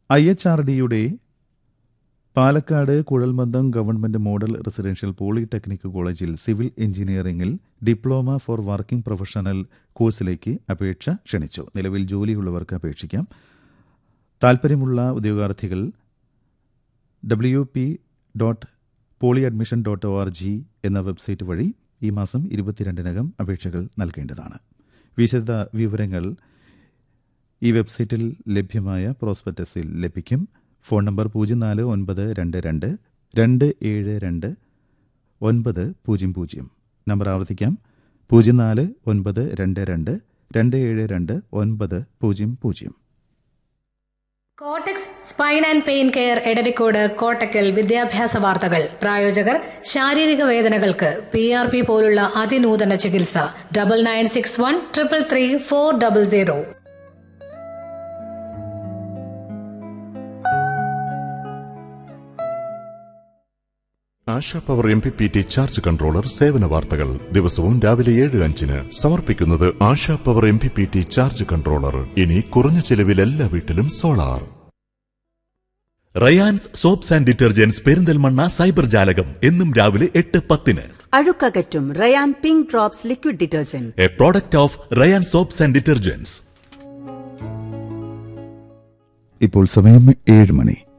I H R ഡിയുടെ പാലക്കാട് കുഴൽമന്ദം government model residential polytechnic കോളേജിൽ സിവിൽ എഞ്ചിനീയറിംഗിൽ ഡിപ്ലോമ ഫോർ വർക്കിംഗ് പ്രൊഫഷണൽ കോഴ്സിലേക്ക് അപേക്ഷ ക്ഷണിച്ചു നിലവിൽ ജോലിയുള്ളവർക്ക് അപേക്ഷിക്കാം താൽപ്പര്യമുള്ള ഉദ്യോഗാർത്ഥികൾ W P dot poly admission dot O R G എന്ന വെബ്സൈറ്റ് വഴി ഈ മാസം ഇരുപത്തിരണ്ടിനകം അപേക്ഷകൾ നൽകേണ്ടതാണ് വിശദ വിവരങ്ങൾ ഈ വെബ്സൈറ്റിൽ ലഭ്യമായ പ്രോസ്പെക്ടസിൽ ലഭിക്കും ഫോൺ നമ്പർ പൂജ്യം നാല് ഒൻപത് രണ്ട് രണ്ട് രണ്ട് ഏഴ് രണ്ട് ഒൻപത് പൂജ്യം പൂജ്യം നമ്പർ ആവർത്തിക്കാം പൂജ്യം നാല് ഒൻപത് രണ്ട് രണ്ട് രണ്ട് ഏഴ് രണ്ട് ഒൻപത് പൂജ്യം പൂജ്യം cortex spine and pain care Edarikode Kottakkal വിദ്യാഭ്യാസ വാർത്തകൾ പ്രായോജകർ ശാരീരിക വേദനകൾക്ക് പി ആർ പി പോലുള്ള അതിനൂതന ചികിത്സ double nine six one triple three four double zero Asha power M P P T charge controller സേവന വാർത്തകൾ ദിവസവും രാവിലെ ഏഴ് അഞ്ചിന് സമർപ്പിക്കുന്നത് Asha power M P P T charge controller ഇനി കുറഞ്ഞ ചെലവിൽ എല്ലാ വീട്ടിലും solar Rayans soaps and detergents Perinthalmanna cyber ജാലകം എന്നും രാവിലെ എട്ട് പത്തിന് അഴുക്കകറ്റും Rayan pink drops liquid detergent a product of Rayan soaps and detergents ഇപ്പോൾ സമയം ഏഴ് മണി